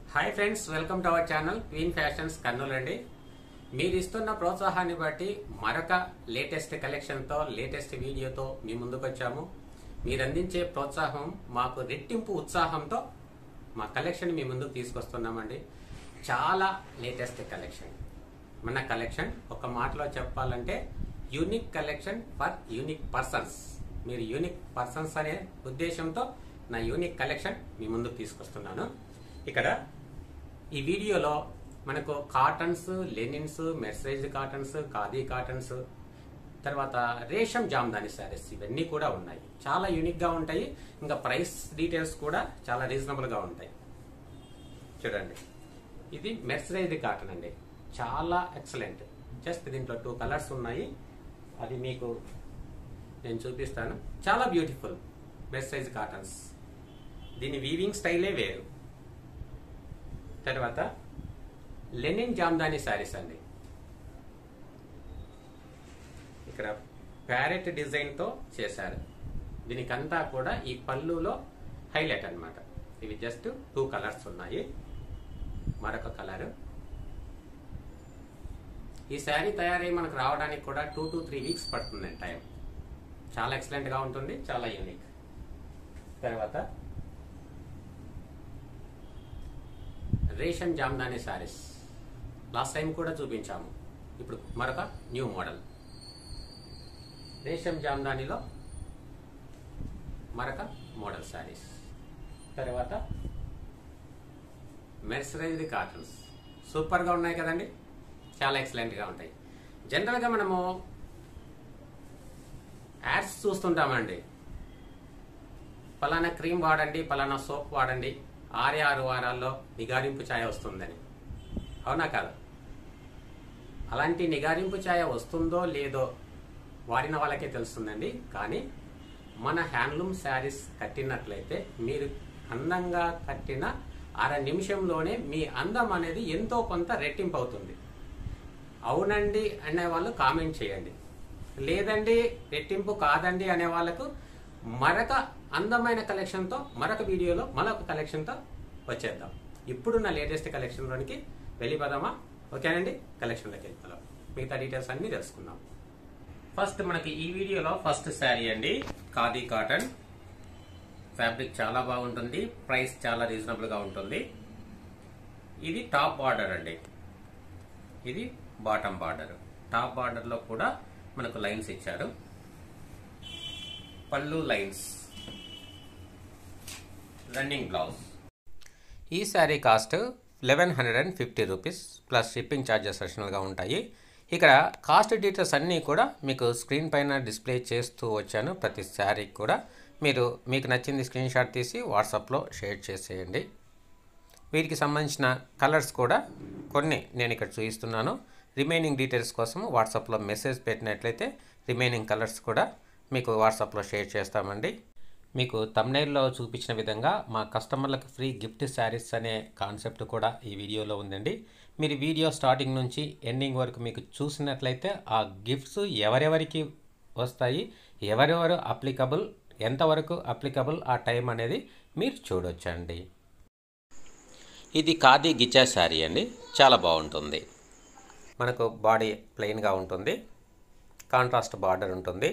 hi friends welcome to our channel queen fashions Kurnool అండి మీరు ఇస్తున్న ప్రోత్సాహాన్ని బట్టి మరొక లేటెస్ట్ కలెక్షన్తో లేటెస్ట్ వీడియోతో మీ ముందుకు వచ్చాము మీరు అందించే ప్రోత్సాహం మాకు రెట్టింపు ఉత్సాహంతో మా కలెక్షన్ మీ ముందుకు తీసుకొస్తున్నామండి చాలా లేటెస్ట్ కలెక్షన్ మన కలెక్షన్ ఒక మాటలో చెప్పాలంటే unique collection for unique persons మీరు యూనిక్ పర్సన్స్ అనే ఉద్దేశంతో నా యూనిక్ కలెక్షన్ మీ ముందుకు తీసుకొస్తున్నాను ఇక్కడ ఈ వీడియోలో మనకు cottons linens mercerise cottons khadi cottons తర్వాత రేషం జామ్దాని శారీస్ ఇవన్నీ కూడా ఉన్నాయి చాలా యూనిక్ గా ఉంటాయి ఇంకా ప్రైస్ డీటెయిల్స్ కూడా చాలా రీజనబుల్ గా ఉంటాయి చూడండి ఇది మెర్సరైజ్ కాటన్ అండి చాలా ఎక్సలెంట్ జస్ట్ దీంట్లో టూ కలర్స్ ఉన్నాయి అది మీకు నేను చూపిస్తాను చాలా బ్యూటిఫుల్ మెర్సరైజ్ కాటన్స్ దీని వీవింగ్ స్టైలే వేరు తర్వాత లెనిన్ జామ్దాని శారీస్ అండి ఇక్కడ ప్యారెట్ డిజైన్ తో చేశారు దీనికంతా కూడా ఈ పళ్ళులో హైలైట్ అన్నమాట ఇవి జస్ట్ టూ కలర్స్ ఉన్నాయి మరొక కలర్ ఈ శారీ తయారై మనకు రావడానికి కూడా టూ టు త్రీ వీక్స్ పడుతుంది టైం చాలా ఎక్సలెంట్ గా ఉంటుంది చాలా యూనిక్ తర్వాత రేషన్ జామ్దాని శారీస్ లాస్ట్ టైం కూడా చూపించాము ఇప్పుడు మరొక న్యూ మోడల్ రేషం జామ్దానిలో మరొక మోడల్ శారీస్ తర్వాత మెర్సరైజ్డ్ కాటన్స్ సూపర్గా ఉన్నాయి కదండి చాలా ఎక్సలెంట్గా ఉంటాయి జనరల్గా మనము యాడ్స్ చూస్తుంటామండి ఫలానా క్రీమ్ వాడండి ఫలానా సోప్ వాడండి ఆరే ఆరు వారాల్లో నిగారింపు ఛాయ వస్తుందని అవునా కాదు అలాంటి నిగారింపు ఛాయ వస్తుందో లేదో వాడిన వాళ్ళకే తెలుస్తుందండి కానీ మన హ్యాండ్లూమ్ శారీస్ కట్టినట్లయితే మీరు అందంగా కట్టిన అర నిమిషంలోనే మీ అందం అనేది ఎంతో కొంత రెట్టింపు అవుతుంది అవునండి అనే వాళ్ళు కామెంట్ చేయండి లేదండి రెట్టింపు కాదండి అనే వాళ్ళకు మరొక అందమైన కలెక్షన్తో మరొక వీడియోలో మరొక కలెక్షన్తో వచ్చేద్దాం ఇప్పుడున్న లేటెస్ట్ కలెక్షన్లోనికి వెళ్ళిపోదామా ఓకేనండి కలెక్షన్లోకి వెళ్ళిపోదాం మిగతా డీటెయిల్స్ అన్ని తెలుసుకుందాం ఫస్ట్ మనకి ఈ వీడియోలో ఫస్ట్ శారీ అండి ఖాదీ కాటన్ ఫ్యాబ్రిక్ చాలా బాగుంటుంది ప్రైస్ చాలా రీజనబుల్ గా ఉంటుంది ఇది టాప్ బార్డర్ అండి ఇది బాటమ్ బార్డర్ టాప్ బార్డర్ లో కూడా మనకు లైన్స్ ఇచ్చారు పళ్ళు లైన్స్ రన్నింగ్ బ్లౌజ్ ఈ sari cost eleven hundred and fifty rupees plus shipping charges అడిషనల్గా ఉంటాయి ఇక్కడ కాస్ట్ డీటెయిల్స్ అన్నీ కూడా మీకు స్క్రీన్ పైన డిస్ప్లే చేస్తూ వచ్చాను ప్రతి శారీకి కూడా మీరు మీకు నచ్చింది స్క్రీన్ షాట్ తీసి వాట్సాప్లో షేర్ చేసేయండి వీటికి సంబంధించిన కలర్స్ కూడా కొన్ని నేను ఇక్కడ చూపిస్తున్నాను రిమైనింగ్ డీటెయిల్స్ కోసం వాట్సాప్లో మెసేజ్ పెట్టినట్లయితే రిమైనింగ్ కలర్స్ కూడా మీకు వాట్సాప్లో షేర్ చేస్తామండి మీకు తమ్నైల్లో చూపించిన విధంగా మా కస్టమర్లకు ఫ్రీ గిఫ్ట్ శారీస్ అనే కాన్సెప్ట్ కూడా ఈ వీడియోలో ఉందండి మీరు వీడియో స్టార్టింగ్ నుంచి ఎండింగ్ వరకు మీకు చూసినట్లయితే ఆ గిఫ్ట్స్ ఎవరెవరికి వస్తాయి ఎవరెవరు అప్లికబుల్ ఎంతవరకు అప్లికబుల్ ఆ టైం అనేది మీరు చూడొచ్చండి ఇది ఖాదీ గిచ్చా శారీ అండి చాలా బాగుంటుంది మనకు బాడీ ప్లెయిన్గా ఉంటుంది కాంట్రాస్ట్ బార్డర్ ఉంటుంది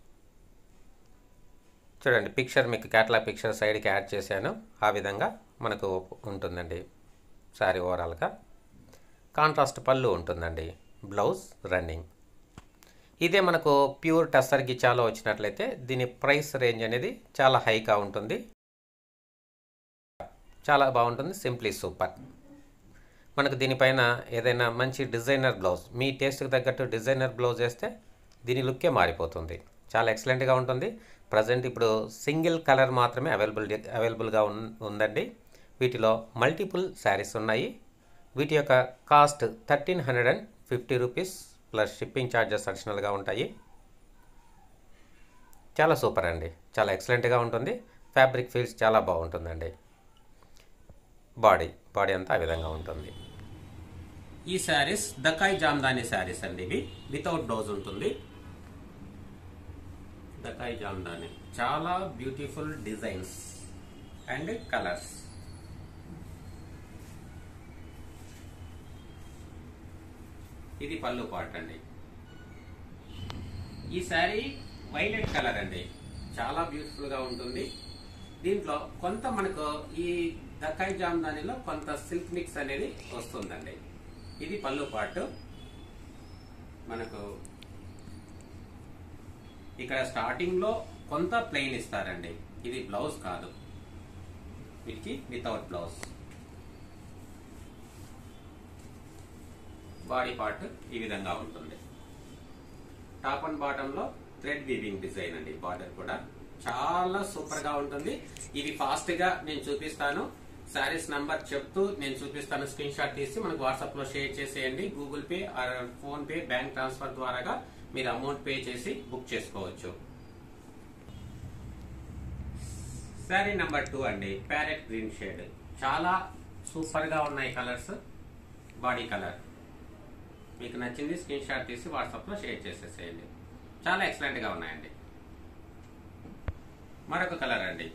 చూడండి పిక్చర్ మీకు క్యాటలాగ్ పిక్చర్ సైడ్కి యాడ్ చేశాను ఆ విధంగా మనకు ఉంటుందండి శారీ ఓవరాల్గా కాంట్రాస్ట్ పళ్ళు ఉంటుందండి బ్లౌజ్ రన్నింగ్ ఇదే మనకు ప్యూర్ టస్సర్ గిచ్చాలో వచ్చినట్లయితే దీని ప్రైస్ రేంజ్ అనేది చాలా హైగా ఉంటుంది చాలా బాగుంటుంది సింప్లీ సూపర్ మనకు దీనిపైన ఏదైనా మంచి డిజైనర్ బ్లౌజ్ మీ టేస్ట్కి తగ్గట్టు డిజైనర్ బ్లౌజ్ వేస్తే దీని లుక్కే మారిపోతుంది చాలా ఎక్సలెంట్గా ఉంటుంది ప్రజెంట్ ఇప్పుడు సింగిల్ కలర్ మాత్రమే అవైలబుల్ అవైలబుల్గా ఉందండి వీటిలో మల్టిపుల్ శారీస్ ఉన్నాయి వీటి యొక్క cost thirteen hundred and fifty rupees plus shipping charges అడిషనల్గా ఉంటాయి చాలా సూపర్ అండి చాలా ఎక్సలెంట్గా ఉంటుంది ఫ్యాబ్రిక్ ఫీల్స్ చాలా బాగుంటుందండి బాడీ బాడీ అంతా ఆ విధంగా ఉంటుంది ఈ శారీస్ దకాయ్ జామ్దాని శారీస్ అండి ఇవి వితౌట్ బ్లౌజ్ ఉంటుంది దకాయ్ జామ్దాని చాలా బ్యూటిఫుల్ డిజైన్స్ అండ్ కలర్స్ ఇది పళ్ళు పార్ట్ అండి ఈ శారీ వైలెట్ కలర్ అండి చాలా బ్యూటిఫుల్ గా ఉంటుంది దీంట్లో కొంత మనకు ఈ దక్కాయి జామ్దానిలో కొంత సిల్క్ మిక్స్ అనేది వస్తుందండి ఇది పళ్ళు పార్ట్ మనకు ఇక్కడ స్టార్టింగ్ లో కొంత ప్లెయిన్ ఇస్తారండి ఇది బ్లౌజ్ కాదు వీటికి వితౌట్ బ్లౌజ్ బాడీ పార్ట్ ఈ విధంగా ఉంటుంది టాప్ అండ్ బాటమ్ లో థ్రెడ్ వీవింగ్ డిజైన్ అండి బార్డర్ కూడా చాలా సూపర్ గా ఉంటుంది ఇది ఫాస్ట్ గా నేను చూపిస్తాను శారీస్ నంబర్ చెప్తూ నేను చూపిస్తాను స్క్రీన్ షాట్ తీసి మనకు వాట్సాప్ లో షేర్ చేసేయండి Google Pay or PhonePe bank transfer ద్వారాగా మీరు అమౌంట్ పే చేసి బుక్ చేసుకోవచ్చు శారీ నంబర్ టూ అండి ప్యారెట్ గ్రీన్ షేడ్ చాలా సూపర్ గా ఉన్నాయి కలర్స్ బాడీ కలర్ మీకు నచ్చింది స్క్రీన్ షాట్ తీసి వాట్సాప్ లో షేర్ చేసేసేయండి చాలా ఎక్సలెంట్ గా ఉన్నాయండి మరొక కలర్ అండి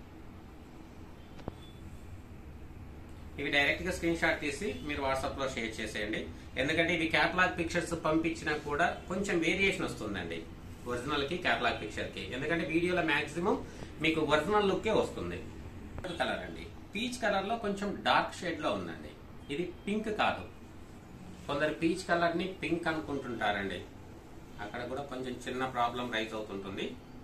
ఇవి డైరెక్ట్ గా స్క్రీన్ షాట్ తీసి మీరు వాట్సాప్ లో షేర్ చేసేయండి ఎందుకంటే ఇవి క్యాటలాగ్ పిక్చర్స్ పంపించినా కూడా కొంచెం వేరియేషన్ వస్తుందండి ఒరిజినల్ కి క్యాటలాగ్ పిక్చర్ కి ఎందుకంటే వీడియోలో మాక్సిమం మీకు ఒరిజినల్ లుక్కే వస్తుంది కలర్ అండి పీచ్ కలర్ లో కొంచెం డార్క్ షేడ్ లో ఉందండి ఇది పింక్ కాదు కొందరు పీచ్ కలర్ ని పింక్ అనుకుంటుంటారండి అక్కడ కూడా కొంచెం చిన్న ప్రాబ్లం రైజ్ అవుతుంటుంది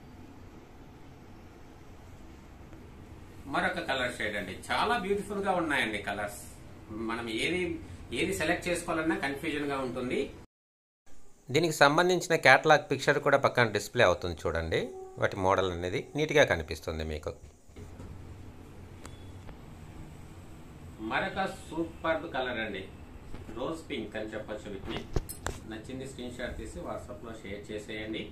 మరొక కలర్ షేడ్ అండి చాలా బ్యూటిఫుల్ గా ఉన్నాయండి కలర్స్ మనం ఏది ఏది సెలెక్ట్ చేసుకోవాలన్నా కన్ఫ్యూజన్ గా ఉంటుంది దీనికి సంబంధించిన క్యాటలాగ్ పిక్చర్ కూడా పక్కన డిస్ప్లే అవుతుంది చూడండి వాటి మోడల్ అనేది నీట్గా కనిపిస్తుంది మీకు మరొక సూపర్ కలర్ అండి రోజ్ పింక్ అని చెప్పొచ్చు వీటిని నచ్చింది స్క్రీన్ షాట్ తీసి వాట్సాప్ లో షేర్ చేసేయండి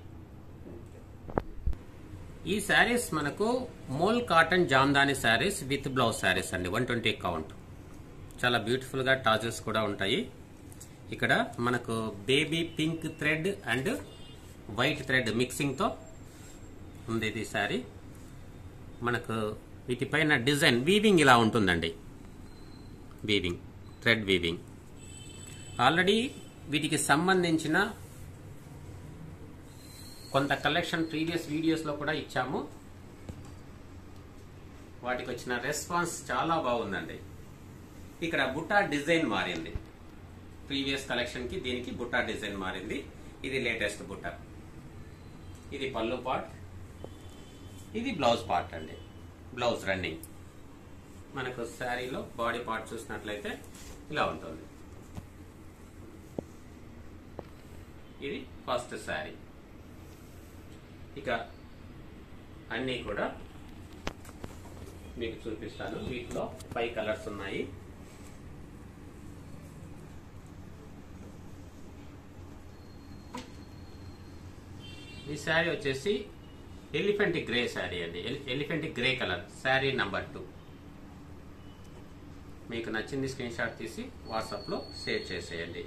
ఈ శారీస్ మనకు మోల్ cotton Jamdani saris with blouse saris అండి వన్ ట్వంటీ కౌంట్ చాలా బ్యూటిఫుల్ గా టాజెస్ కూడా ఉంటాయి ఇక్కడ మనకు baby pink thread and white thread mixing తో ఉంది ఇది శారీ మనకు వీటిపైన డిజైన్ వీవింగ్ ఇలా ఉంటుందండి వీవింగ్ థ్రెడ్ వీవింగ్ ఆల్రెడీ వీటికి సంబంధించిన కొంత కలెక్షన్ ప్రీవియస్ వీడియోస్ లో కూడా ఇచ్చాము వాటికి వచ్చిన రెస్పాన్స్ చాలా బాగుందండి ఇక్కడ బుట్టా డిజైన్ మారింది ప్రీవియస్ కలెక్షన్ కి దీనికి బుట్టా డిజైన్ మారింది ఇది లేటెస్ట్ బుట్ట ఇది పళ్ళు పార్ట్ ఇది బ్లౌజ్ పార్ట్ అండి బ్లౌజ్ రన్నింగ్ మనకు శారీలో బాడీ పార్ట్ చూసినట్లయితే ఇలా ఉంటుంది ఇది ఫస్ట్ శారీ ఇక అన్నీ కూడా మీకు చూపిస్తాను వీటిలో ఫైవ్ కలర్స్ ఉన్నాయి ఈ శారీ వచ్చేసి ఎలిఫెంట్ గ్రే శారీ అండి elephant grey colour sari number two మీకు నచ్చింది స్క్రీన్ షాట్ తీసి వాట్సాప్లో షేర్ చేసేయండి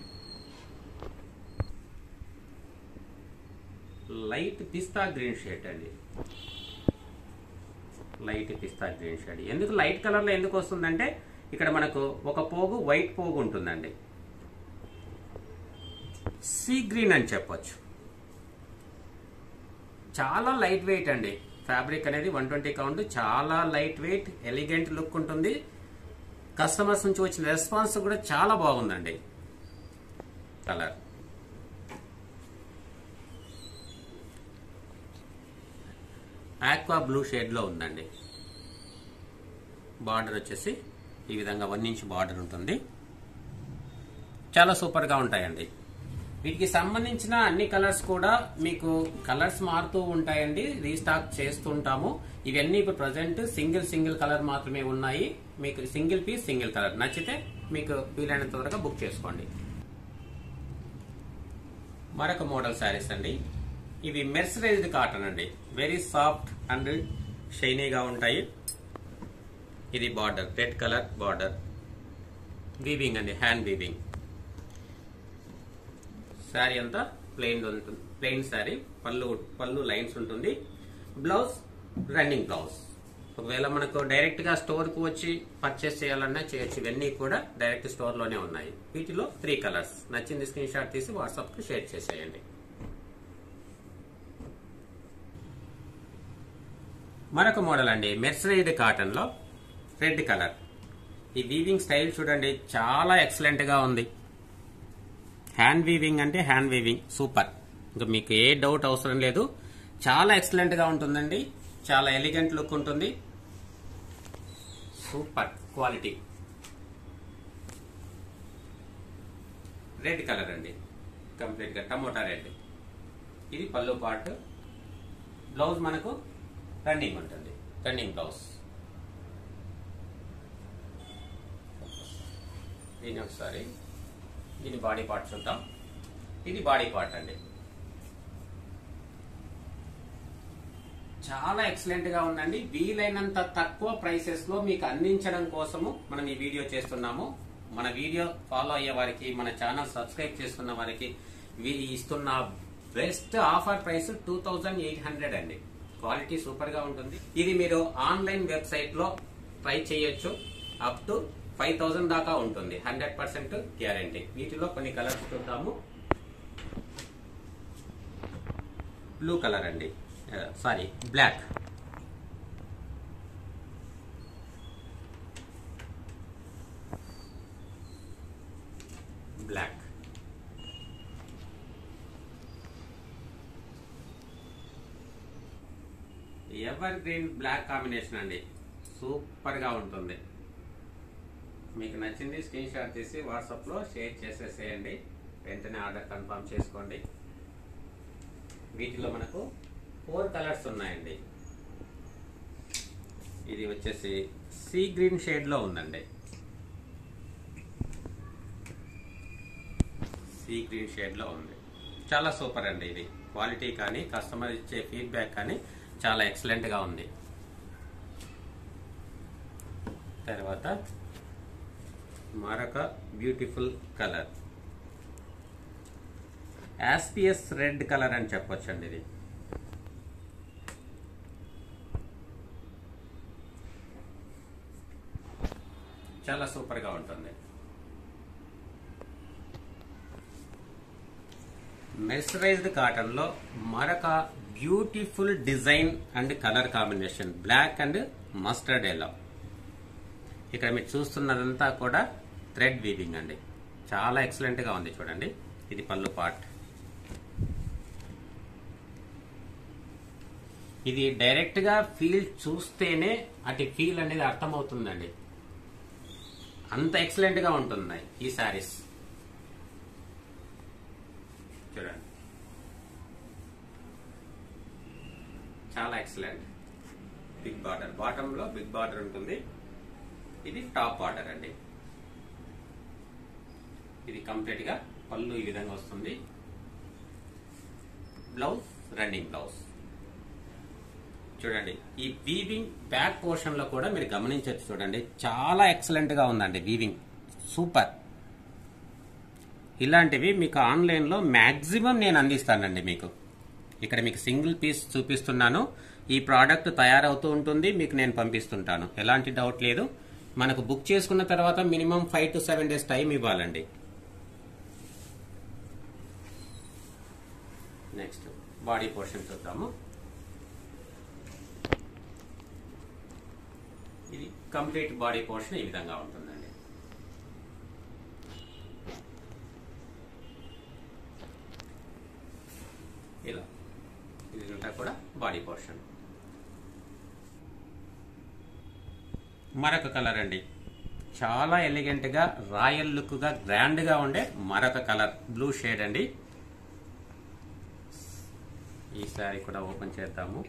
లైట్ పిస్తా గ్రీన్ షేడ్ అండి లైట్ పిస్తా గ్రీన్ షేడ్ ఎందుకు లైట్ కలర్లో ఎందుకు వస్తుందంటే ఇక్కడ మనకు ఒక పోగు వైట్ పోగు ఉంటుందండి సీ గ్రీన్ అని చెప్పొచ్చు చాలా లైట్ వెయిట్ అండి ఫ్యాబ్రిక్ అనేది వన్ ట్వంటీ కౌంట్ చాలా లైట్ వెయిట్ ఎలిగెంట్ లుక్ ఉంటుంది కస్టమర్స్ నుంచి వచ్చిన రెస్పాన్స్ కూడా చాలా బాగుందండి కలర్ ఆక్వా బ్లూ షేడ్ లో ఉందండి బార్డర్ వచ్చేసి ఈ విధంగా వన్ ఇంచ్ బార్డర్ ఉంటుంది చాలా సూపర్ గా ఉంటాయండి వీటికి సంబంధించిన అన్ని కలర్స్ కూడా మీకు కలర్స్ మారుతూ ఉంటాయండి రీస్టాక్ చేస్తుంటాము ఇవన్నీ ఇప్పుడు ప్రజెంట్ సింగిల్ సింగిల్ కలర్ మాత్రమే ఉన్నాయి మీకు సింగిల్ పీస్ సింగిల్ కలర్ నచ్చితే మీకు వీలైనంత త్వరగా బుక్ చేసుకోండి మరొక మోడల్ శారీస్ అండి ఇవి మెర్సరైజ్డ్ కాటన్ అండి వెరీ సాఫ్ట్ అండ్ షైనీగా ఉంటాయి ఇది border red colour border weaving అండి హ్యాండ్ వీవింగ్ శారీ అంతా ప్లెయిన్ ఉంటుంది ప్లెయిన్ శారీ పళ్ళు పళ్ళు లైన్స్ ఉంటుంది బ్లౌజ్ రన్నింగ్ బ్లౌజ్ ఒకవేళ మనకు డైరెక్ట్ గా స్టోర్ కు వచ్చి పర్చేస్ చేయాలన్నా చేయొచ్చు ఇవన్నీ కూడా డైరెక్ట్ స్టోర్ లోనే ఉన్నాయి వీటిలో త్రీ కలర్స్ నచ్చింది స్క్రీన్ షాట్ తీసి వాట్సాప్ కు షేర్ చేసేయండి మరొక మోడల్ అండి మెర్సరైడ్ కాటన్ లో రెడ్ కలర్ ఈ వీవింగ్ స్టైల్ చూడండి చాలా ఎక్సలెంట్ గా ఉంది హ్యాండ్ వీవింగ్ అంటే హ్యాండ్ వీవింగ్ సూపర్ ఇంకా మీకు ఏ డౌట్ అవసరం లేదు చాలా ఎక్సలెంట్ గా ఉంటుందండి చాలా ఎలిగెంట్ లుక్ ఉంటుంది సూపర్ క్వాలిటీ రెడ్ కలర్ అండి కంప్లీట్ గా టమోటా రెడ్ ఇది పళ్ళు పార్ట్ బ్లౌజ్ మనకు రన్నింగ్ ఉంటుంది రన్నింగ్ బ్లౌజ్ దీని ఒకసారి దీని బాడీ పార్ట్ చూద్దాం ఇది బాడీ పార్ట్ అండి చాలా ఎక్సలెంట్ గా ఉందండి వీలైనంత తక్కువ ప్రైసెస్ లో మీకు అందించడం కోసము మనం ఈ వీడియో చేస్తున్నాము మన వీడియో ఫాలో అయ్యే వారికి మన ఛానల్ సబ్స్క్రైబ్ చేసుకున్న వారికి వీళ్ళు ఇస్తున్న best offer price two thousand eight hundred అండి క్వాలిటీ సూపర్ గా ఉంటుంది ఇది మీరు ఆన్లైన్ వెబ్సైట్ లో ట్రై చేయొచ్చు అప్ టు ఫైవ్ థౌసండ్ దాకా ఉంటుంది హండ్రెడ్ పర్సెంట్ గ్యారంటీ వీటిలో కొన్ని కలర్స్ చూద్దాము బ్లూ కలర్ అండి sorry black black evergreen black combination అండి సూపర్ గా ఉంటుంది మీకు నచ్చింది స్క్రీన్ షాట్ తీసి వాట్సాప్ లో షేర్ చేసేసేయండి వెంటనే ఆర్డర్ కన్ఫర్మ్ చేసుకోండి వీటిలో మనకు ఫోర్ కలర్స్ ఉన్నాయండి ఇది వచ్చేసి సీ గ్రీన్ షేడ్ లో ఉందండి సీ గ్రీన్ షేడ్ లో ఉంది చాలా సూపర్ అండి ఇది క్వాలిటీ కానీ కస్టమర్ ఇచ్చే ఫీడ్బ్యాక్ కానీ చాలా ఎక్సలెంట్ గా ఉంది తర్వాత మరొక బ్యూటిఫుల్ కలర్ యాస్పియస్ రెడ్ కలర్ అని చెప్పొచ్చండి ఇది చాలా సూపర్ గా ఉంటుంది మెర్సరైజ్డ్ కాటన్ లో మరొక beautiful design and colour combination black and mustard yellow ఇక్కడ మీరు చూస్తున్నదంతా కూడా థ్రెడ్ వీవింగ్ అండి చాలా ఎక్సలెంట్ గా ఉంది చూడండి ఇది పళ్ళు పార్ట్ ఇది డైరెక్ట్ గా ఫీల్ చూస్తేనే అటు ఫీల్ అనేది అర్థమవుతుందండి అంత ఎక్సలెంట్ గా ఉంటున్నాయి ఈ శారీస్ చూడండి చాలా ఎక్సలెంట్ బిగ్ బార్డర్ బాటమ్ లో బిగ్ బార్డర్ ఉంటుంది ఇది టాప్ బార్డర్ అండి ఇది కంప్లీట్ గా పళ్ళు ఈ విధంగా వస్తుంది బ్లౌజ్ రన్నింగ్ బ్లౌజ్ చూడండి ఈ వీవింగ్ బ్యాక్ పోర్షన్ లో కూడా మీరు గమనించవచ్చు చూడండి చాలా ఎక్సలెంట్ గా ఉందండి వీవింగ్ సూపర్ ఇలాంటివి మీకు ఆన్లైన్ లో మాక్సిమం నేను అందిస్తానండి మీకు ఇక్కడ మీకు సింగిల్ పీస్ చూపిస్తున్నాను ఈ ప్రోడక్ట్ తయారవుతూ ఉంటుంది మీకు నేను పంపిస్తుంటాను ఎలాంటి డౌట్ లేదు మనకు బుక్ చేసుకున్న తర్వాత minimum five to seven days time ఇవ్వాలండి నెక్స్ట్ బాడీ పోర్షన్ చూద్దాము ఇది కంప్లీట్ బాడీ పోర్షన్ ఈ విధంగా ఉంటుందండి ఇలా ఇదంతా కూడా బాడీ పోర్షన్ మరొక కలర్ అండి చాలా ఎలిగెంట్ గా రాయల్ లుక్ గా గ్రాండ్ గా ఉండే మరొక కలర్ బ్లూ షేడ్ అండి ఈ సారీ కూడా ఓపెన్ చేద్దాము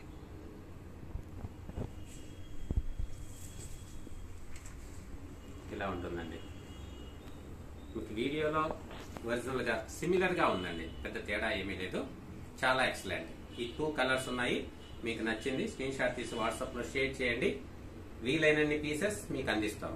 ఇలా ఉంటుందండి మీకు వీడియోలో ఒరిజినల్ గా సిమిలర్ గా ఉందండి పెద్ద తేడా ఏమీ లేదు చాలా ఎక్సలెంట్ ఈ టూ కలర్స్ ఉన్నాయి మీకు నచ్చింది స్క్రీన్ షాట్ తీసి వాట్సాప్ లో షేర్ చేయండి వీలైనన్ని పీసెస్ మీకు అందిస్తాం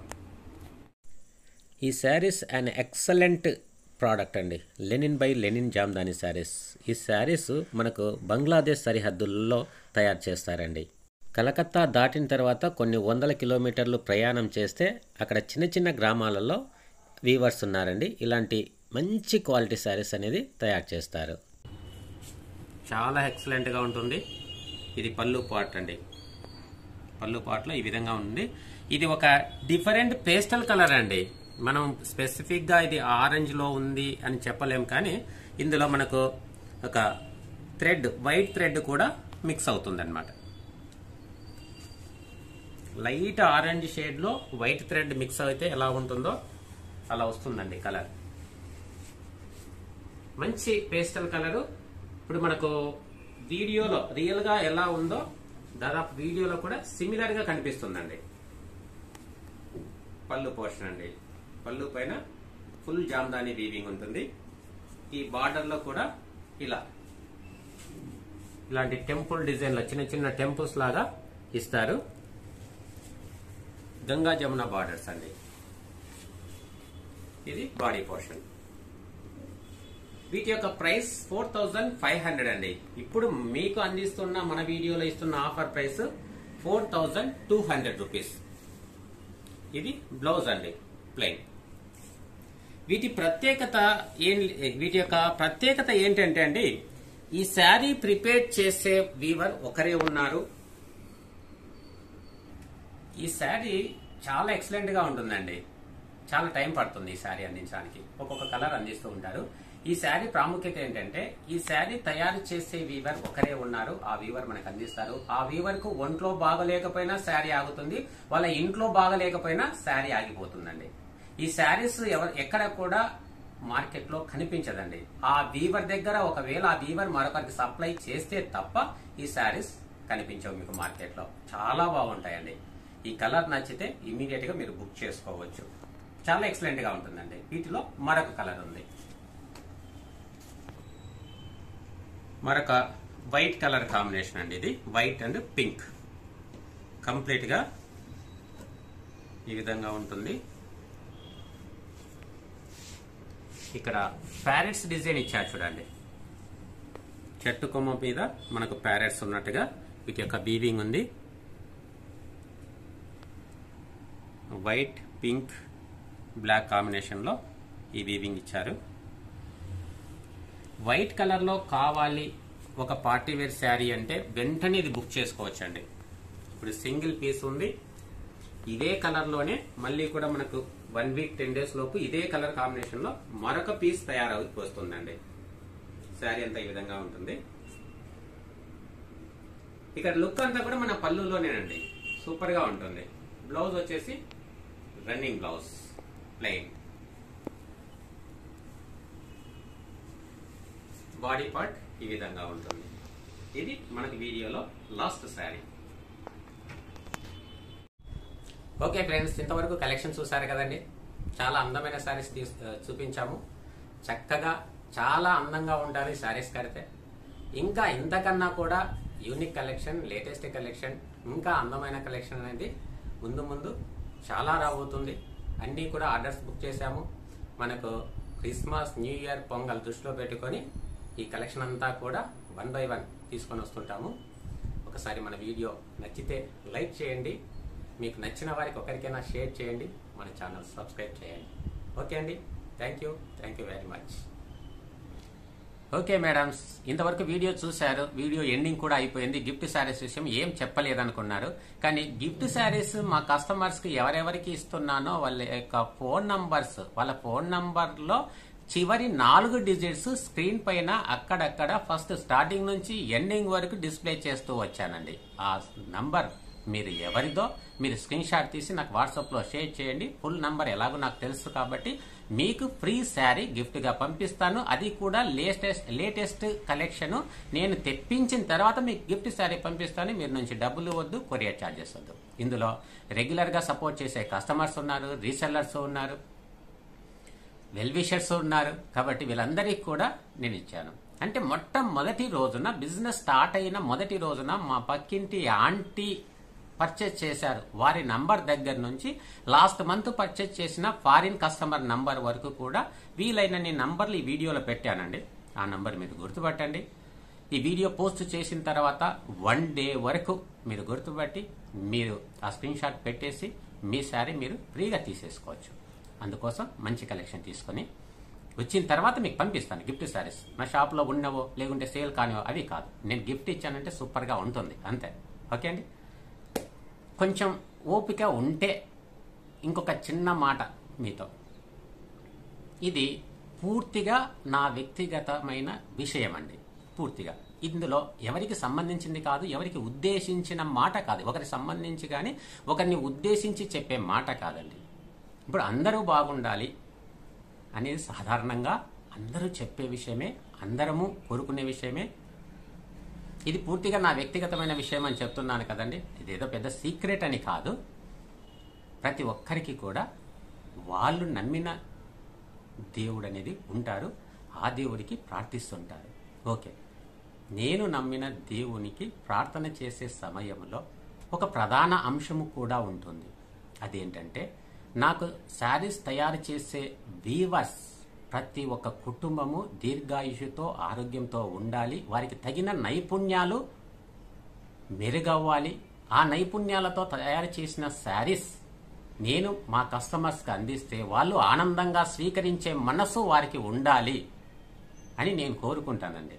ఈ శారీస్ అన్ ఎక్సలెంట్ ప్రోడక్ట్ అండి linen by linen Jamdani saris ఈ శారీస్ మనకు బంగ్లాదేశ్ సరిహద్దుల్లో తయారు చేస్తారండి కలకత్తా దాటిన తర్వాత కొన్ని వందల కిలోమీటర్లు ప్రయాణం చేస్తే అక్కడ చిన్న చిన్న గ్రామాలలో వీవర్స్ ఉన్నారండి ఇలాంటి మంచి క్వాలిటీ శారీస్ అనేది తయారు చేస్తారు చాలా ఎక్సలెంట్గా ఉంటుంది ఇది పళ్ళు పాట్ అండి పళ్ళు పాట్లో ఈ విధంగా ఉంది ఇది ఒక డిఫరెంట్ పేస్టల్ కలర్ అండి మనం స్పెసిఫిక్గా ఇది ఆరెంజ్లో ఉంది అని చెప్పలేం కానీ ఇందులో మనకు ఒక థ్రెడ్ వైట్ థ్రెడ్ కూడా మిక్స్ అవుతుంది అనమాట లైట్ ఆరెంజ్ షేడ్లో వైట్ థ్రెడ్ మిక్స్ అయితే ఎలా ఉంటుందో అలా వస్తుందండి కలర్ మంచి పేస్టల్ కలరు ఇప్పుడు మనకు వీడియోలో రియల్గా ఎలా ఉందో దాదాపు వీడియోలో కూడా సిమిలర్గా కనిపిస్తుందండి పళ్ళు పోర్షన్ అండి పళ్ళు పైన ఫుల్ జామ్దాని వీవింగ్ ఉంటుంది ఈ బార్డర్లో కూడా ఇలా ఇలాంటి టెంపుల్ డిజైన్లో చిన్న చిన్న టెంపుల్స్ లాగా ఇస్తారు గంగా జమున బార్డర్స్ అండి ఇది బాడీ పోర్షన్ వీటి యొక్క price four thousand five hundred అండి ఇప్పుడు మీకు అందిస్తున్న మన వీడియోలో ఇస్తున్న offer price four thousand two hundred rupees ఇది బ్లౌజ్ అండి ప్లెయిన్ వీటి ప్రత్యేకత ఏం వీటి యొక్క ప్రత్యేకత ఏంటంటే అండి ఈ శారీ ప్రిపేర్ చేసే వీవర్ ఒకరే ఉన్నారు ఈ శారీ చాలా ఎక్సలెంట్ గా ఉంటుందండి చాలా టైం పడుతుంది ఈ శారీ అందించడానికి ఒక్కొక్క కలర్ అందిస్తూ ఉంటారు ఈ శారీ ప్రాముఖ్యత ఏంటంటే ఈ శారీ తయారు చేసే వీవర్ ఒకరే ఉన్నారు ఆ వీవర్ మనకు అందిస్తారు ఆ వీవర్ కు ఒంట్లో బాగలేకపోయినా శారీ ఆగుతుంది వాళ్ళ ఇంట్లో బాగలేకపోయినా శారీ ఆగిపోతుందండి ఈ శారీస్ ఎవరు ఎక్కడ కూడా మార్కెట్ లో కనిపించదండి ఆ వీవర్ దగ్గర ఒకవేళ ఆ వీవర్ మరొకరికి సప్లై చేస్తే తప్ప ఈ శారీస్ కనిపించవు మీకు మార్కెట్ లో చాలా బాగుంటాయండి ఈ కలర్ నచ్చితే ఇమీడియట్ గా మీరు బుక్ చేసుకోవచ్చు చాలా ఎక్సలెంట్ గా ఉంటుందండి వీటిలో మరొక కలర్ ఉంది మరొక వైట్ కలర్ కాంబినేషన్ అండి ఇది వైట్ అండ్ పింక్ కంప్లీట్ గా ఈ విధంగా ఉంటుంది ఇక్కడ ప్యారెట్స్ డిజైన్ ఇచ్చారు చూడండి చెట్టు కొమ్మ మీద మనకు ప్యారెట్స్ ఉన్నట్టుగా వీటి యొక్క బీవింగ్ ఉంది వైట్ పింక్ బ్లాక్ కాంబినేషన్లో ఈ వీవింగ్ ఇచ్చారు వైట్ కలర్లో కావాలి ఒక పార్టీ వేర్ శారీ అంటే వెంటనే ఇది బుక్ చేసుకోవచ్చండి ఇప్పుడు సింగిల్ పీస్ ఉంది ఇదే కలర్లోనే మళ్ళీ కూడా మనకు వన్ వీక్ టెన్ డేస్ లోపు ఇదే కలర్ కాంబినేషన్లో మరొక పీస్ తయారవు వస్తుందండి శారీ అంతా ఈ విధంగా ఉంటుంది ఇక్కడ లుక్ అంతా కూడా మన పళ్ళులోనేనండి సూపర్ గా ఉంటుంది బ్లౌజ్ వచ్చేసి running blouse plain body part ఈ విధంగా ఉంటుంది ఇది మనకి వీడియోలో లాస్ట్ శారీ ఓకే ఫ్రెండ్స్ ఇంతవరకు కలెక్షన్ చూసారు కదండి చాలా అందమైన శారీస్ తీసు చూపించాము చక్కగా చాలా అందంగా ఉండాలి శారీస్ కడితే ఇంకా ఇంతకన్నా కూడా యూనిక్ కలెక్షన్ లేటెస్ట్ కలెక్షన్ ఇంకా అందమైన కలెక్షన్ అనేది ముందు ముందు చాలా రాబోతుంది అన్నీ కూడా ఆర్డర్స్ బుక్ చేశాము మనకు క్రిస్మస్ న్యూ ఇయర్ పొంగల్ దృష్టిలో పెట్టుకొని ఈ కలెక్షన్ అంతా కూడా వన్ బై వన్ తీసుకొని వస్తుంటాము ఒకసారి మన వీడియో నచ్చితే లైక్ చేయండి మీకు నచ్చిన వారికి ఒకరికైనా షేర్ చేయండి మన ఛానల్ సబ్స్క్రైబ్ చేయండి ఓకే అండి thank you thank you very much okay madams ఇంతవరకు వీడియో చూశారు వీడియో ఎండింగ్ కూడా అయిపోయింది గిఫ్ట్ శారీస్ విషయం ఏం చెప్పలేదనుకున్నారు కానీ గిఫ్ట్ శారీస్ మా కస్టమర్స్ కి ఎవరెవరికి ఇస్తున్నానో వాళ్ళ యొక్క ఫోన్ నంబర్స్ వాళ్ళ ఫోన్ నంబర్లో చివరి నాలుగు డిజిట్స్ స్క్రీన్ పైన అక్కడక్కడ ఫస్ట్ స్టార్టింగ్ నుంచి ఎండింగ్ వరకు డిస్ప్లే చేస్తూ వచ్చానండి ఆ నంబర్ మీరు ఎవరిదో మీరు స్క్రీన్ షాట్ తీసి నాకు వాట్సాప్లో షేర్ చేయండి ఫుల్ నంబర్ ఎలాగో నాకు తెలుసు కాబట్టి మీకు ఫ్రీ శారీ గిఫ్ట్గా పంపిస్తాను అది కూడా లేటెస్ట్ లేటెస్ట్ కలెక్షన్ నేను తెప్పించిన తర్వాత మీకు గిఫ్ట్ శారీ పంపిస్తాను మీరు నుంచి డబ్బులు వద్దు కొరియర్ ఛార్జెస్ వద్దు ఇందులో రెగ్యులర్గా సపోర్ట్ చేసే కస్టమర్స్ ఉన్నారు రీసెల్లర్స్ ఉన్నారు వెల్ విషర్స్ ఉన్నారు కాబట్టి వీళ్ళందరికీ కూడా నేను ఇచ్చాను అంటే మొట్టమొదటి రోజున బిజినెస్ స్టార్ట్ అయిన మొదటి రోజున మా పక్కింటి ఆంటీ పర్చేజ్ చేశారు వారి నంబర్ దగ్గర నుంచి లాస్ట్ మంత్ పర్చేజ్ చేసిన ఫారిన్ కస్టమర్ నంబర్ వరకు కూడా వీలైనన్ని నంబర్లు ఈ వీడియోలో పెట్టానండి ఆ నంబర్ మీరు గుర్తుపట్టండి ఈ వీడియో పోస్ట్ చేసిన తర్వాత వన్ డే వరకు మీరు గుర్తుపట్టి మీరు ఆ స్క్రీన్ షాట్ పెట్టేసి మీ శారీ మీరు ఫ్రీగా తీసేసుకోవచ్చు అందుకోసం మంచి కలెక్షన్ తీసుకొని వచ్చిన తర్వాత మీకు పంపిస్తాను గిఫ్ట్ శారీస్ నా షాప్లో ఉన్నవో లేకుంటే సేల్ కానివో అవి కాదు నేను గిఫ్ట్ ఇచ్చానంటే సూపర్గా ఉంటుంది అంతే ఓకే అండి కొంచెం ఓపిక ఉంటే ఇంకొక చిన్న మాట మీతో ఇది పూర్తిగా నా వ్యక్తిగతమైన విషయం అండి పూర్తిగా ఇందులో ఎవరికి సంబంధించింది కాదు ఎవరికి ఉద్దేశించిన మాట కాదు ఒకరికి సంబంధించి కానీ ఒకరిని ఉద్దేశించి చెప్పే మాట కాదండి ఇప్పుడు అందరూ బాగుండాలి అనేది సాధారణంగా అందరూ చెప్పే విషయమే అందరము కోరుకునే విషయమే ఇది పూర్తిగా నా వ్యక్తిగతమైన విషయం అని చెప్తున్నాను కదండి ఇదేదో పెద్ద సీక్రెట్ అని కాదు ప్రతి ఒక్కరికి కూడా వాళ్ళు నమ్మిన దేవుడు అనేది ఉంటారు ఆ దేవుడికి ప్రార్థిస్తుంటారు ఓకే నేను నమ్మిన దేవునికి ప్రార్థన చేసే సమయంలో ఒక ప్రధాన అంశము కూడా ఉంటుంది అదేంటంటే నాకు శారీస్ తయారు చేసే వీవర్స్ ప్రతి ఒక్క కుటుంబము దీర్ఘాయుషుతో ఆరోగ్యంతో ఉండాలి వారికి తగిన నైపుణ్యాలు మెరుగవ్వాలి ఆ నైపుణ్యాలతో తయారు చేసిన శారీస్ నేను మా కస్టమర్స్కి అందిస్తే వాళ్ళు ఆనందంగా స్వీకరించే మనసు వారికి ఉండాలి అని నేను కోరుకుంటానండి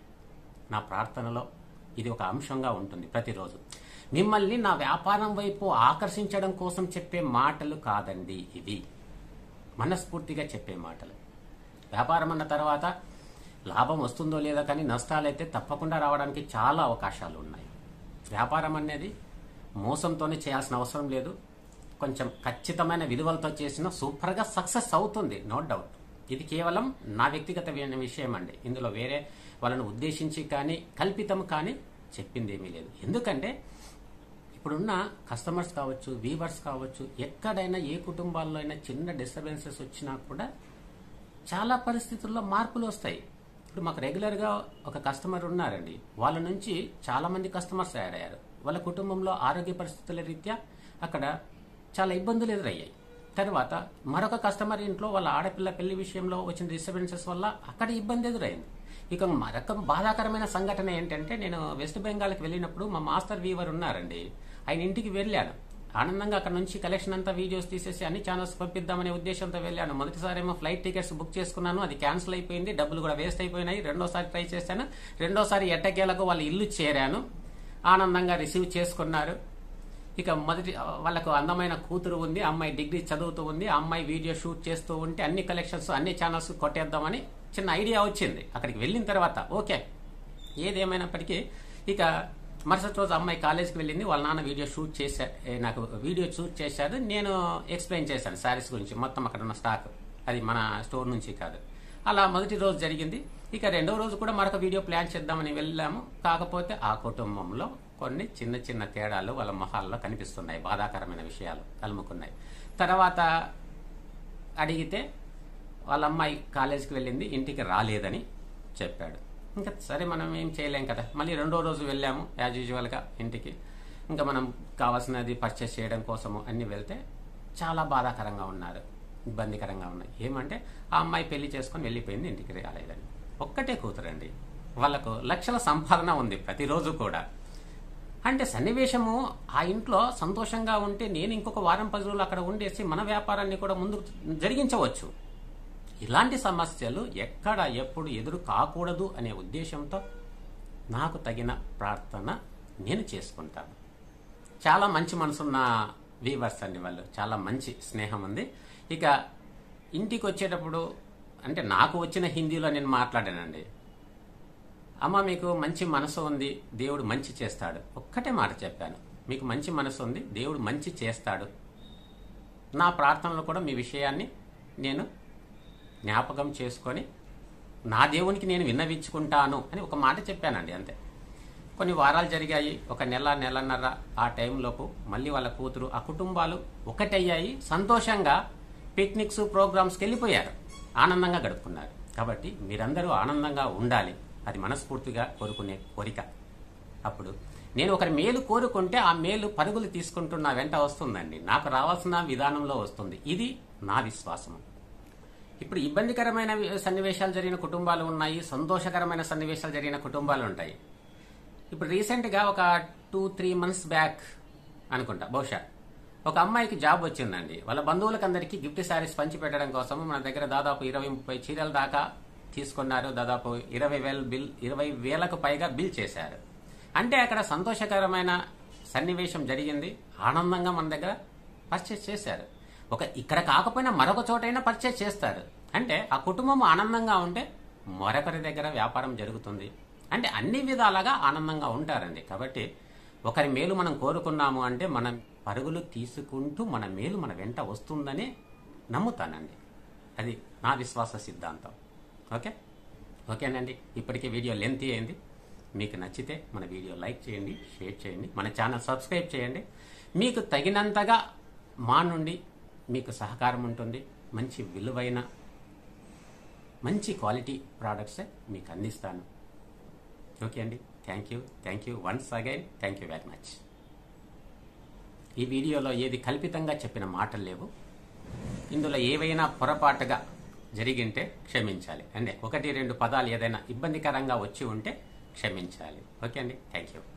నా ప్రార్థనలో ఇది ఒక అంశంగా ఉంటుంది ప్రతిరోజు మిమ్మల్ని నా వ్యాపారం వైపు ఆకర్షించడం కోసం చెప్పే మాటలు కాదండి ఇవి మనస్ఫూర్తిగా చెప్పే మాటలు వ్యాపారం అన్న తర్వాత లాభం వస్తుందో లేదో కానీ నష్టాలైతే తప్పకుండా రావడానికి చాలా అవకాశాలు ఉన్నాయి వ్యాపారం అనేది మోసంతోనే చేయాల్సిన అవసరం లేదు కొంచెం ఖచ్చితమైన విలువలతో చేసిన సూపర్గా సక్సెస్ అవుతుంది నో డౌట్ ఇది కేవలం నా వ్యక్తిగత వి- విషయం అండి ఇందులో వేరే వాళ్ళను ఉద్దేశించి కానీ కల్పితం కానీ చెప్పింది ఏమీ లేదు ఎందుకంటే ఇప్పుడున్న కస్టమర్స్ కావచ్చు వీవర్స్ కావచ్చు ఎక్కడైనా ఏ కుటుంబాల్లో అయినా చిన్న డిస్టర్బెన్సెస్ వచ్చినా కూడా చాలా పరిస్థితుల్లో మార్పులు వస్తాయి ఇప్పుడు మాకు రెగ్యులర్గా ఒక కస్టమర్ ఉన్నారండి వాళ్ళ నుంచి చాలా మంది కస్టమర్స్ యాడ్ అయ్యారు వాళ్ళ కుటుంబంలో ఆరోగ్య పరిస్థితుల రీత్యా అక్కడ చాలా ఇబ్బందులు ఎదురయ్యాయి తర్వాత మరొక కస్టమర్ ఇంట్లో వాళ్ళ ఆడపిల్ల పెళ్లి విషయంలో వచ్చిన డిస్టర్బెన్సెస్ వల్ల అక్కడ ఇబ్బంది ఎదురైంది ఇక మరొక బాధాకరమైన సంఘటన ఏంటంటే నేను వెస్ట్ బెంగాల్కి వెళ్ళినప్పుడు మా మాస్టర్ వీవర్ ఉన్నారండి ఆయన ఇంటికి వెళ్ళాను ఆనందంగా అక్కడ నుంచి కలెక్షన్ అంతా వీడియోస్ తీసేసి అన్ని ఛానల్స్ పంపిద్దామనే ఉద్దేశంతో వెళ్ళాను మొదటిసారి ఏమో ఫ్లైట్ టికెట్స్ బుక్ చేసుకున్నాను అది క్యాన్సిల్ అయిపోయింది డబ్బులు కూడా వేస్ట్ అయిపోయినాయి రెండోసారి ట్రై చేశాను రెండోసారి ఎట్టకేలకు వాళ్ళ ఇల్లు చేరాను ఆనందంగా రిసీవ్ చేసుకున్నారు ఇక మొదటి వాళ్ళకు అందమైన కూతురు ఉంది అమ్మాయి డిగ్రీ చదువుతూ ఉంది ఆ అమ్మాయి వీడియో షూట్ చేస్తూ ఉంటే అన్ని కలెక్షన్స్ అన్ని ఛానల్స్ కొట్టేద్దామని చిన్న ఐడియా వచ్చింది అక్కడికి వెళ్ళిన తర్వాత ఓకే ఏదేమైనప్పటికీ ఇక మరుసటి రోజు అమ్మాయి కాలేజ్కి వెళ్ళింది వాళ్ళ నాన్న వీడియో షూట్ చేశా ఏ, నాకు వీడియో షూట్ చేశారు నేను ఎక్స్ప్లెయిన్ చేశాను శారీస్ గురించి మొత్తం అక్కడ ఉన్న స్టాక్ అది మన స్టోర్ నుంచి కాదు అలా మొదటి రోజు జరిగింది ఇక రెండో రోజు కూడా మరొక వీడియో ప్లాన్ చేద్దామని వెళ్ళాము కాకపోతే ఆ కుటుంబంలో కొన్ని చిన్న చిన్న తేడాలు వాళ్ళ మొహాల్లో కనిపిస్తున్నాయి బాధాకరమైన విషయాలు కలుముకున్నాయి తర్వాత అడిగితే వాళ్ళ అమ్మాయి కాలేజీకి వెళ్ళింది ఇంటికి రాలేదని చెప్పాడు ఇంకా సరే మనం ఏం చేయలేం కదా మళ్ళీ రెండో రోజు వెళ్ళాము యాజ్ యూజువల్గా ఇంటికి ఇంకా మనం కావాల్సినది పర్చేస్ చేయడం కోసము అన్ని వెళ్తే చాలా బాధాకరంగా ఉన్నారు ఇబ్బందికరంగా ఉన్నాయి ఏమంటే ఆ అమ్మాయి పెళ్లి చేసుకొని వెళ్ళిపోయింది ఇంటికి రాలేదని ఒక్కటే కూతురండి వాళ్ళకు లక్షల సంపాదన ఉంది ప్రతిరోజు కూడా అంటే సన్నివేశము ఆ ఇంట్లో సంతోషంగా ఉంటే నేను ఇంకొక వారం పది రోజులు అక్కడ ఉండేసి మన వ్యాపారాన్ని కూడా ముందుకు జరిగించవచ్చు ఇలాంటి సమస్యలు ఎక్కడ ఎప్పుడు ఎదురు కాకూడదు అనే ఉద్దేశంతో నాకు తగిన ప్రార్థన నేను చేసుకుంటాను చాలా మంచి మనసున్న వీవర్స్ అండి వాళ్ళు చాలా మంచి స్నేహం ఉంది ఇక ఇంటికి వచ్చేటప్పుడు అంటే నాకు వచ్చిన హిందీలో నేను మాట్లాడానండి అమ్మ మీకు మంచి మనసు ఉంది దేవుడు మంచి చేస్తాడు ఒక్కటే మాట చెప్పాను మీకు మంచి మనసు ఉంది దేవుడు మంచి చేస్తాడు నా ప్రార్థనలో కూడా మీ విషయాన్ని నేను జ్ఞాపకం చేసుకొని నా దేవునికి నేను విన్నవించుకుంటాను అని ఒక మాట చెప్పానండి అంతే కొన్ని వారాలు జరిగాయి ఒక నెల నెలన్నర ఆ టైంలోపు మళ్ళీ వాళ్ళ కూతురు ఆ కుటుంబాలు ఒకటయ్యాయి సంతోషంగా పిక్నిక్స్ ప్రోగ్రామ్స్కి వెళ్ళిపోయారు ఆనందంగా గడుపుకున్నారు కాబట్టి మీరందరూ ఆనందంగా ఉండాలి అది మనస్ఫూర్తిగా కోరుకునే కోరిక అప్పుడు నేను ఒకరి మేలు కోరుకుంటే ఆ మేలు పరుగులు తీసుకుంటున్న వెంట వస్తుందండి నాకు రావాల్సిన విధానంలో వస్తుంది ఇది నా విశ్వాసము ఇప్పుడు ఇబ్బందికరమైన వి- సన్నివేశాలు జరిగిన కుటుంబాలు ఉన్నాయి సంతోషకరమైన సన్నివేశాలు జరిగిన కుటుంబాలు ఉంటాయి ఇప్పుడు రీసెంట్గా ఒక టూ త్రీ మంత్స్ బ్యాక్ అనుకుంటా బహుశా ఒక అమ్మాయికి జాబ్ వచ్చిందండి వాళ్ళ బంధువులకు అందరికీ గిఫ్ట్ శారీస్ పంచి పెట్టడం కోసం మన దగ్గర దాదాపు ఇరవై ముప్పై చీరల దాకా తీసుకున్నారు దాదాపు ఇరవై వేల బిల్ ఇరవై వేలకు పైగా బిల్ చేశారు అంటే అక్కడ సంతోషకరమైన సన్నివేశం జరిగింది ఆనందంగా మన దగ్గర పర్చేస్ చేశారు ఒక ఇక్కడ కాకపోయినా మరొక చోటైనా పర్చేస్ చేస్తారు అంటే ఆ కుటుంబం ఆనందంగా ఉంటే మరొకరి దగ్గర వ్యాపారం జరుగుతుంది అంటే అన్ని విధాలుగా ఆనందంగా ఉంటారండి కాబట్టి ఒకరి మేలు మనం కోరుకున్నాము అంటే మనం పరుగులు తీసుకుంటూ మన మేలు మన వెంట వస్తుందని నమ్ముతానండి అది నా విశ్వాస సిద్ధాంతం ఓకే ఓకేనండి ఇప్పటికే వీడియో లెంత్ అయింది మీకు నచ్చితే మన వీడియో లైక్ చేయండి షేర్ చేయండి మన ఛానల్ సబ్స్క్రైబ్ చేయండి మీకు తగినంతగా మా నుండి మీకు సహకారం ఉంటుంది మంచి విలువైన మంచి క్వాలిటీ ప్రోడక్ట్సే మీకు అందిస్తాను ఓకే అండి thank you thank you once again thank you very much ఈ వీడియోలో ఏది కల్పితంగా చెప్పిన మాటలు లేవు ఇందులో ఏవైనా పొరపాటుగా జరిగింటే క్షమించాలి అంటే ఒకటి రెండు పదాలు ఏదైనా ఇబ్బందికరంగా వచ్చి ఉంటే క్షమించాలి ఓకే అండి థ్యాంక్ యూ